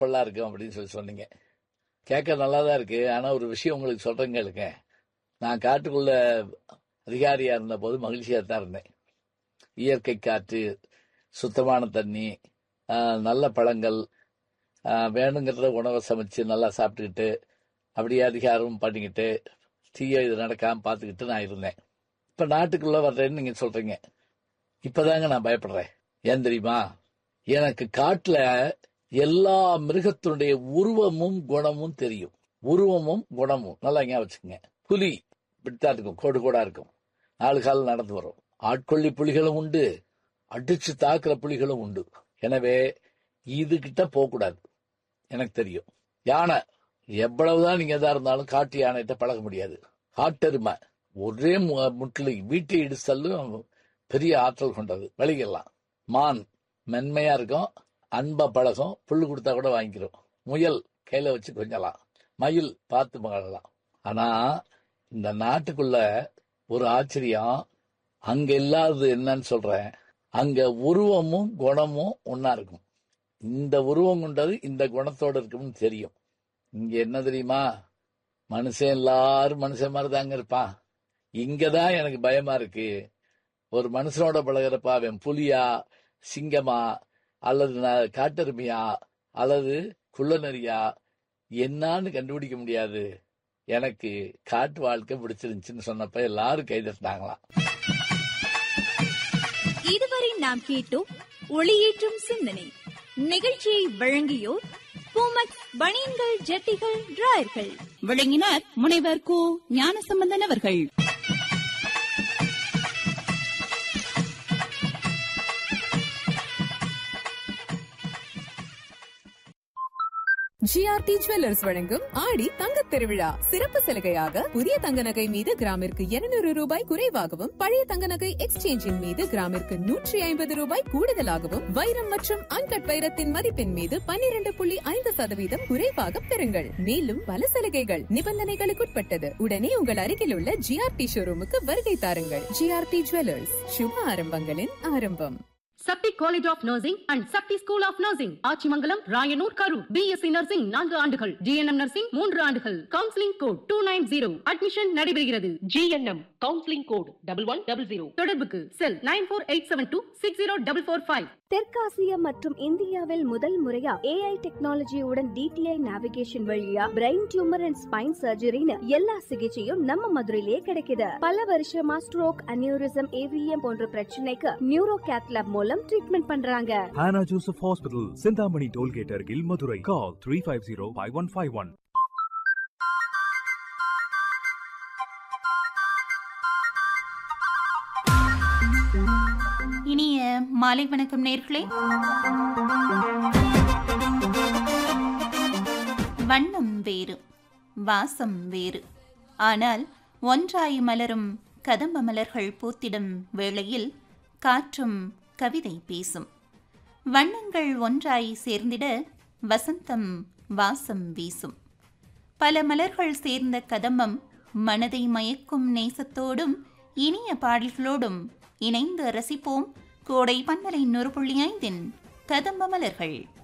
நல்லா இருக்கும் அப்படின்னு சொல்லி சொன்னீங்க கேட்க நல்லா தான் இருக்கு ஆனா ஒரு விஷயம் உங்களுக்கு சொல்றேன் கேளுங்க நான் காட்டுக்குள்ள அதிகாரியா இருந்த போது மகிழ்ச்சியா தான் இருந்தேன் இயற்கை காற்று சுத்தமான தண்ணி ஆஹ், நல்ல பழங்கள் ஆஹ், வேணுங்கிறத உணவை சமைச்சு நல்லா சாப்பிட்டுக்கிட்டு அப்படியே அதிகாரம் பண்ணிக்கிட்டு தீய இது நடக்காம பார்த்துக்கிட்டு நான் இருந்தேன் இப்ப நாட்டுக்குள்ள வர்றேன்னு நீங்க சொல்றீங்க இப்பதாங்க நான் பயப்படுறேன் ஏன் தெரியுமா எனக்கு காட்டுல எல்லா மிருகத்தினுடைய உருவமும் குணமும் தெரியும் உருவமும் குணமும் நல்லா ஞாபகம் வச்சுக்கோங்க புலி இப்படித்தான் இருக்கும் கோடு கோடா இருக்கும் நாலு காலம் நடந்து வரும் ஆட்கொள்ளி புலிகளும் உண்டு அடிச்சு தாக்குற புலிகளும் உண்டு எனவே இது கிட்ட போகக்கூடாது எனக்கு தெரியும் யானை எவ்வளவுதான் நீங்க எதா இருந்தாலும் காட்டு யானைகிட்ட பழக முடியாது காட்டெருமை ஒரே மு- முட்டில் வீட்டை இடிச்சல்லும் பெரிய ஆற்றல் கொண்டது விலகிடலாம் மான் மென்மையா இருக்கும் அன்பா பழகும் புல்லு கொடுத்தா கூட வாங்கிக்கிறோம் முயல் கையில வச்சு கொஞ்சலாம் மயில் பார்த்து மகளலாம் ஆனா இந்த நாட்டுக்குள்ள ஒரு ஆச்சரியம் அங்க இல்லாதது என்னன்னு சொல்றேன் அங்க உருவமும் குணமும் ஒன்னா இருக்கும் இந்த உருவம் கொண்டது இந்த குணத்தோட இருக்கும்னு தெரியும் இங்க என்ன தெரியுமா மனுஷன் எல்லாரும் மனுஷன் மாதிரி தாங்க இருப்பான் இங்கதான் எனக்கு பயமா இருக்கு ஒரு மனுஷனோட பழகிறப்ப அவன் புலியா சிங்கமா அல்லது ந- காட்டெருமையா அல்லது குள்ளநரியா என்னான்னு கண்டுபிடிக்க முடியாது எனக்கு காட்டு வாழ்க்கை பிடிச்சிருந்துச்சுன்னு சொன்னப்ப எல்லாரும் கைதட்டினாங்களாம் இதுவரை நாம் கேட்டோம் ஒளியேற்றும் சிந்தனை நிகழ்ச்சியை வழங்கியோர் பூமக் பனியன்கள் ஜட்டிகள் டிராயர்கள் விளங்கினார் முனைவர் கு ஞானசம்பந்தன் அவர்கள் ஜிஆர்டி ஜுவல்லர்ஸ் வழங்கும் ஆடி தங்கத் திருவிழா சிறப்பு சலுகையாக புதிய தங்க நகை மீது கிராமிற்கு 200 ரூபாய் குறைவாகவும் பழைய தங்க நகை எக்ஸ்சேஞ்சின் மீது கிராமிற்கு நூற்றி ஐம்பது ரூபாய் கூடுதலாகவும் வைரம் மற்றும் அன்கட் வைரத்தின் மதிப்பின் மீது 12.5% புள்ளி ஐந்து சதவீதம் குறைவாக பெறுங்கள் மேலும் பல சலுகைகள் நிபந்தனைகளுக்குட்பட்டது உடனே உங்கள் அருகில் உள்ள ஜிஆர்டி ஷோரூமுக்கு வருகை தாருங்கள் ஜிஆர்டி ஜுவல்லர்ஸ் சுப ஆரம்பங்களின் ஆரம்பம் Sakthi college of nursing and Sakthi school of nursing Achimangalam Rayanur Karur BSc nursing நான்கு ஆண்டுகள் ஜிஎன்எம் நர்சிங் மூன்று ஆண்டுகள் counselling code two nine zero admission நடைபெறுகிறது GNM counselling code double one double zero தொடர்புக்கு cell nine four eight seven two six zero double four five தெற்காசியா மற்றும் இந்தியாவில் முதல் முறையா ஏஐ டெக்னாலஜியுடன் டிடிஐ நேவிகேஷன் வழியா பிரெயின் டியூமர் அண்ட் ஸ்பைன் சர்ஜரின்னு எல்லா சிகிச்சையும் நம்ம மதுரையிலேயே கிடைக்குது பல வருஷமா ஸ்ட்ரோக் அனியூரிசம் ஏவிஎம் போன்ற பிரச்சனைக்கு நியூரோ கேத்லாப் மூலம் ட்ரீட்மெண்ட் பண்றாங்க Hannah Joseph Hospital, Sindhamani Tollgate Argil, Madurai. Call 350 5151. இனிய மாலை வணக்கம் நேர்களே வண்ணம் வேறு வாசம் வேறு ஆனால் ஒன்றாய் மலரும் கதம்ப மலர்கள் பூத்திடும் வேளையில் காற்றும் கவிதை பேசும் வண்ணங்கள் ஒன்றாய் சேர்ந்திட வசந்தம் வாசம் வீசும் பல மலர்கள் சேர்ந்த கதம்பம் மனதை மயக்கும் நேசத்தோடும் இனிய பாடல்களோடும் இணைந்து ரசிப்போம் கோடை பன்னலை நூறு புள்ளி ஐந்தின் கதம்ப மலர்கள்